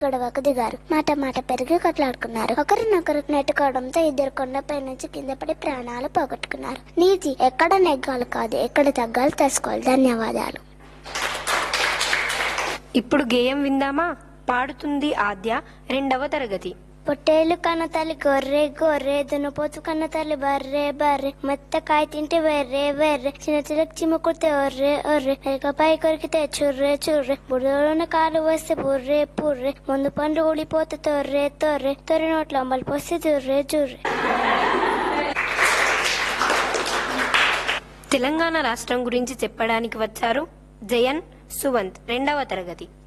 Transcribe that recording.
గొడవకు దిగారు మాట మాట పెరిగి కొట్లాడుకున్నారు ఒకరినొకరు నెట్టుకోవడంతో ఇద్దరు కొండపై నుంచి కింద పడి ప్రాణాలు పోగొట్టుకున్నారు నీతి ఎక్కడ నెగ్గాలి కాదు ఎక్కడ తగ్గాలి తెలుసుకోవాలి ధన్యవాదాలు ఇప్పుడు గేయం విందామా పాడుతుంది ఆద్య రెండవ తరగతి పొట్టేలు కన్న తల్లి గొర్రె గొర్రె దున్నపోతు కన్న తల్లి బర్రె బర్రె మెత్త కాయ తింటే వెర్రె వెర్రె చిన్న చిలక చిమ్ముకుడితే ఒర్రె ఒర్రె ఎలకపై కొరికితే చుర్రె చుర్రె బుడలోన కాలు వస్తే పుర్రె పుర్రె ముందు పండ్లు ఊడిపోతే తొర్రె తొర్రె తొర్రె నోట్లో అంబలి పోస్తే జుర్రె జుర్రె తెలంగాణ రాష్ట్రం గురించి చెప్పడానికి వచ్చారు జయన్ సువంత్ రెండవ తరగతి